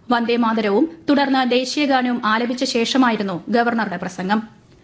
വന്ദേമാതരവും തുടർന്ന് ദേശീയഗാനവും ആലപിച്ച ശേഷമായിരുന്നു ഗവർണറുടെ പ്രസംഗം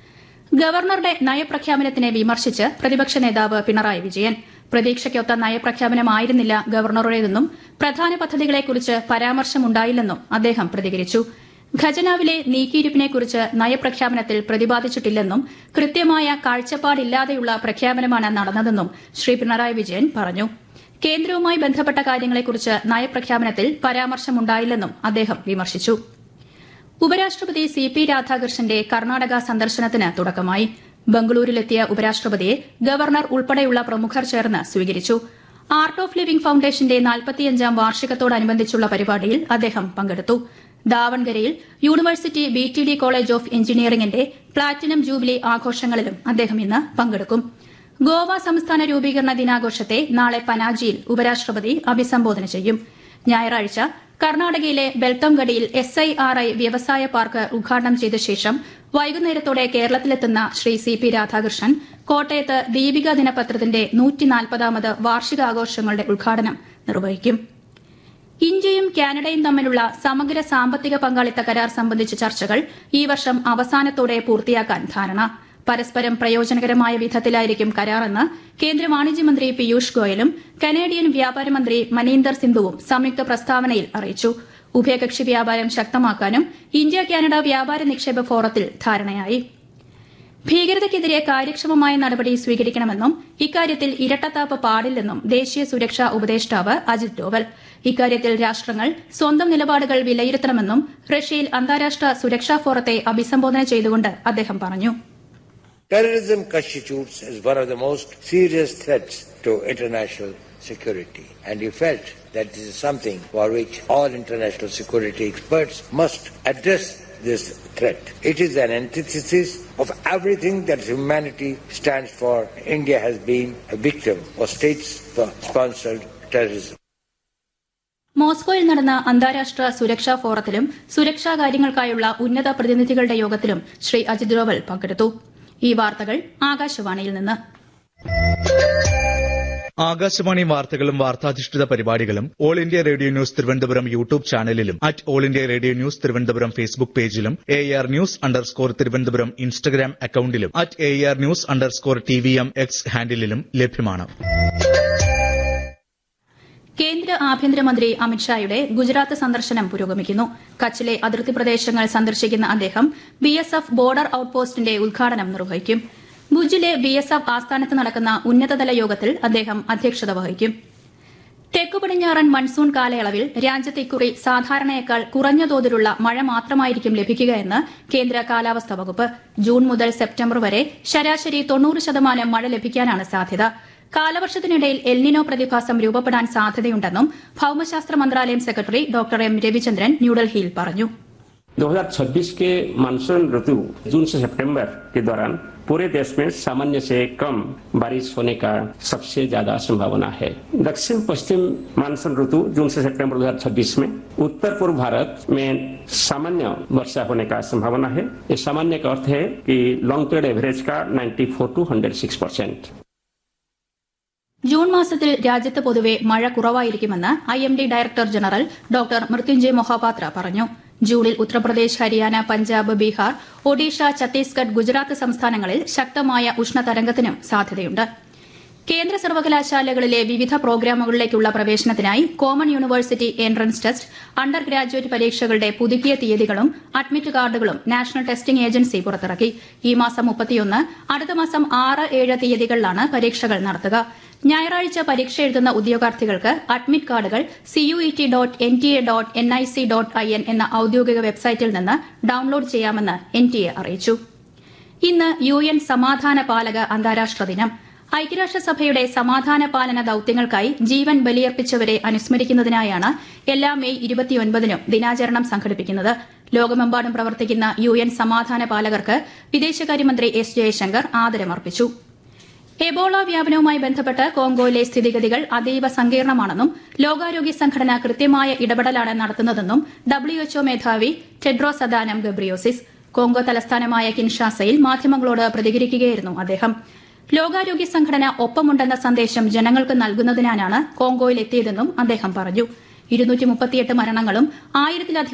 ഗവർണറുടെ നയപ്രഖ്യാപനത്തിനെ വിമർശിച്ച് പ്രതിപക്ഷ നേതാവ് പിണറായി വിജയൻ പ്രതീക്ഷയ്ക്കൊത്ത നയപ്രഖ്യാപനമായിരുന്നില്ല ഗവർണറുടേതെന്നും പ്രധാന പദ്ധതികളെക്കുറിച്ച് പരാമർശമുണ്ടായില്ലെന്നും അദ്ദേഹം പ്രതികരിച്ചു ഖജനാവിലെ നീക്കിയിരിപ്പിനെക്കുറിച്ച് നയപ്രഖ്യാപനത്തിൽ പ്രതിപാദിച്ചിട്ടില്ലെന്നും കൃത്യമായ കാഴ്ചപ്പാടില്ലാതെയുള്ള പ്രഖ്യാപനമാണ് നടന്നതെന്നും ശ്രീ പിണറായി വിജയൻ പറഞ്ഞു കേന്ദ്രവുമായി ബന്ധപ്പെട്ട കാര്യങ്ങളെക്കുറിച്ച് നയപ്രഖ്യാപനത്തിൽ പരാമർശമുണ്ടായില്ലെന്നും അദ്ദേഹം വിമർശിച്ചു ഉപരാഷ്ട്രപതി സി പി രാധാകൃഷ്ണന്റെ കർണാടക സന്ദർശനത്തിന് തുടക്കമായി ബംഗളൂരുവിലെത്തിയ ഉപരാഷ്ട്രപതിയെ ഗവർണർ ഉൾപ്പെടെയുള്ള പ്രമുഖർ ചേർന്ന് സ്വീകരിച്ചു ആർട്ട് ഓഫ് ലിവിംഗ് ഫൌണ്ടേഷന്റെ നാൽപ്പത്തിയഞ്ചാം വാർഷികത്തോടനുബന്ധിച്ചുള്ള പരിപാടിയിൽ അദ്ദേഹം പങ്കെടുത്തു ദാവൺഗരയിൽ university B T D college of എഞ്ചിനീയറിംഗിന്റെ പ്ലാറ്റിനം ജൂബിലി ആഘോഷങ്ങളിലും അദ്ദേഹം ഇന്ന് പങ്കെടുക്കും ഗോവ സംസ്ഥാന രൂപീകരണ ദിനാഘോഷത്തെ നാളെ പനാജിയിൽ ഉപരാഷ്ട്രപതി അഭിസംബോധന ചെയ്യും ഞായറാഴ്ച കർണാടകയിലെ ബെൽത്തംഗഡിയിൽ എസ് ഐ ആർ ഐ വ്യവസായ പാർക്ക് ഉദ്ഘാടനം ചെയ്ത ശേഷം വൈകുന്നേരത്തോടെ കേരളത്തിലെത്തുന്ന ശ്രീ സി പി രാധാകൃഷ്ണൻ കോട്ടയത്ത് ദീപിക ദിനപത്രത്തിന്റെ നൂറ്റിനാൽപ്പതാമത് വാർഷികാഘോഷങ്ങളുടെ ഉദ്ഘാടനം നിർവഹിക്കും ഇന്ത്യയും കാനഡയും തമ്മിലുള്ള സമഗ്ര സാമ്പത്തിക പങ്കാളിത്ത കരാർ സംബന്ധിച്ച ചർച്ചകൾ ഈ വർഷം അവസാനത്തോടെ പൂർത്തിയാക്കാൻ ധാരണ പരസ്പരം പ്രയോജനകരമായ വിധത്തിലായിരിക്കും കരാറെന്ന് കേന്ദ്ര വാണിജ്യമന്ത്രി പീയൂഷ് ഗോയലും കനേഡിയൻ വ്യാപാര മന്ത്രി മനീന്ദർ സിന്ധുവും സംയുക്ത പ്രസ്താവനയിൽ അറിയിച്ചു ഉഭയകക്ഷി വ്യാപാരം ശക്തമാക്കാനും ഇന്ത്യ കാനഡ വ്യാപാര നിക്ഷേപ ഫോറത്തിൽ ധാരണയായി ഭീകരതയ്ക്കെതിരെ കാര്യക്ഷമമായ നടപടി സ്വീകരിക്കണമെന്നും ഇക്കാര്യത്തിൽ ഇരട്ടത്താപ്പ് പാടില്ലെന്നും ദേശീയ സുരക്ഷാ ഉപദേഷ്ടാവ് അജിത് ഡോവൽ ഇക്കാര്യത്തിൽ രാഷ്ട്രങ്ങൾ സ്വന്തം നിലപാടുകൾ വിലയിരുത്തണമെന്നും റഷ്യയിൽ അന്താരാഷ്ട്ര സുരക്ഷാ ഫോറത്തെ അഭിസംബോധന ചെയ്തുകൊണ്ട് അദ്ദേഹം പറഞ്ഞു Terrorism constitutes as one of the most serious threats to international security, and he felt that this is something for which all international security experts must address this threat. It is an antithesis of everything that humanity stands for. India has been a victim of state-sponsored terrorism. മോസ്കോയിൽ നടന്ന അന്താരാഷ്ട്ര സുരക്ഷാ ഫോറത്തിലും സുരക്ഷാ കാര്യങ്ങൾക്കായുള്ള ഉന്നത പ്രതിനിധികളുടെ യോഗത്തിലും ശ്രീ അജിത് ഡോവൽ പങ്കെടുത്തു ഈ വാർത്തകൾ ആകാശവാണിയിൽ നിന്ന് ആകാശവാണി വാർത്തകളും വാർത്താധിഷ്ഠിത പരിപാടികളും all India radio news Thiruvananthapuram YouTube ചാനലിലും at all India radio news Thiruvananthapuram Facebook പേജിലും A R news underscore Thiruvananthapuram Instagram അക്കൌണ്ടിലും at A R news underscore T V M X ഹാൻഡിലും ലഭ്യമാണ് കേന്ദ്ര ആഭ്യന്തരമന്ത്രി അമിത്ഷായുടെ ഗുജറാത്ത് സന്ദർശനം പുരോഗമിക്കുന്നു കച്ചിലെ അതിർത്തി പ്രദേശങ്ങൾ സന്ദർശിക്കുന്ന അദ്ദേഹം ബി എസ് എഫ് ബോർഡർ ഔട്ട്പോസ്റ്റിന്റെ ഉദ്ഘാടനം നിർവഹിക്കും ഭുജിലെ ബി എസ് എഫ് ആസ്ഥാനത്ത് നടക്കുന്ന ഉന്നതതല യോഗത്തിൽ അദ്ദേഹം അധ്യക്ഷത വഹിക്കും തെക്കു പടിഞ്ഞാറൻ മൺസൂൺ കാലയളവിൽ രാജ്യത്ത് ഇക്കുറി സാധാരണയേക്കാൾ കുറഞ്ഞ തോതിലുള്ള മഴ മാത്രമായിരിക്കും ലഭിക്കുകയെന്ന് കേന്ദ്ര കാലാവസ്ഥാ വകുപ്പ് ജൂൺ മുതൽ സെപ്റ്റംബർ വരെ ശരാശരി തൊണ്ണൂറ് ശതമാനം മഴ ലഭിക്കാനാണ് സാധ്യത കാലവർഷത്തിനിടയിൽ എൽനിനോ പ്രതിഭാസം രൂപപ്പെടാൻ സാധ്യതയുണ്ടെന്നും ഭൌമശാസ്ത്ര മന്ത്രാലയം സെക്രട്ടറി ഡോക്ടർ എം രവിചന്ദ്രൻ ന്യൂഡൽഹിയിൽ പറഞ്ഞു 2026 के मानसून ऋतु जून से सितंबर के दौरान पूरे देश में सामान्य से कम बारिश होने का सबसे ज्यादा संभावना है दक्षिण पश्चिम मानसून ऋतु जून से सितंबर 2026 में उत्तर पूर्व भारत में सामान्य वर्षा होने का संभावना है ये सामान्य का अर्थ है कि लॉन्ग पीरियड एवरेज का 94 टू 106 परसेंट ജൂൺ മാസത്തിൽ രാജ്യത്ത് പൊതുവെ മഴ കുറവായിരിക്കുമെന്ന് I M D director general doctor Mrutyunjay Mohapatra പറഞ്ഞു ജൂണിൽ ഉത്തർപ്രദേശ് ഹരിയാന പഞ്ചാബ് ബീഹാർ ഒഡീഷ ഛത്തീസ്ഗഡ് ഗുജറാത്ത് സംസ്ഥാനങ്ങളിൽ ശക്തമായ ഉഷ്ണതരംഗത്തിനും സാധ്യതയുണ്ട് കേന്ദ്ര സർവകലാശാലകളിലെ വിവിധ പ്രോഗ്രാമുകളിലേക്കുള്ള പ്രവേശനത്തിനായി common university entrance test undergraduate പരീക്ഷകളുടെ പുതുക്കിയ തീയതികളും അഡ്മിറ്റ് കാർഡുകളും നാഷണൽ ടെസ്റ്റിംഗ് ഏജൻസി പുറത്തിറക്കി ഈ മാസം മുപ്പത്തിയൊന്ന് അടുത്ത മാസം ആറ് ഏഴ് തീയതികളിലാണ് പരീക്ഷകൾ നടത്തുക ഞായറാഴ്ച പരീക്ഷ എഴുതുന്ന ഉദ്യോഗാർത്ഥികൾക്ക് അഡ്മിറ്റ് കാർഡുകൾ C U E T dot N T A dot N I C dot I N എന്ന ഔദ്യോഗിക വെബ്സൈറ്റിൽ നിന്ന് ഡൌൺലോഡ് ചെയ്യാമെന്ന് എൻ ടി എ അറിയിച്ചു ഇന്ന് യു എൻ സമാധാന പാലക അന്താരാഷ്ട്ര ദിനം ഐക്യരാഷ്ട്രസഭയുടെ സമാധാന പാലന ദൌത്യങ്ങൾക്കായി ജീവൻ ബലിയർപ്പിച്ചവരെ അനുസ്മരിക്കുന്നതിനായാണ് എല്ലാ മെയ് ഇരുപത്തിയൊൻപതിനും ദിനാചരണം സംഘടിപ്പിക്കുന്നത് ലോകമെമ്പാടും പ്രവർത്തിക്കുന്ന യു എൻ സമാധാന പാലകർക്ക് വിദേശകാര്യമന്ത്രി എസ് ജയശങ്കർ ആദരമർപ്പിച്ചു എബോള വ്യാപനവുമായി ബന്ധപ്പെട്ട് കോങ്കോയിലെ സ്ഥിതിഗതികൾ അതീവ സങ്കീർണമാണെന്നും ലോകാരോഗ്യ സംഘടന കൃത്യമായ ഇടപെടലാണ് നടത്തുന്നതെന്നും ഡബ്ല്യുഎച്ച്ഒ മേധാവി ടെഡ്രോസ് അദാനം ഗബ്രിയോസിസ് കോങ്കോ തലസ്ഥാനമായ കിൻഷാസയിൽ മാധ്യമങ്ങളോട് പ്രതികരിക്കുകയായിരുന്നു അദ്ദേഹം ലോകാരോഗ്യ സംഘടന ഒപ്പമുണ്ടെന്ന സന്ദേശം ജനങ്ങൾക്ക് നൽകുന്നതിനാണ് കോങ്കോയിൽ എത്തിയതെന്നും അദ്ദേഹം പറഞ്ഞു മരണങ്ങളും ആയിരത്തിലധികം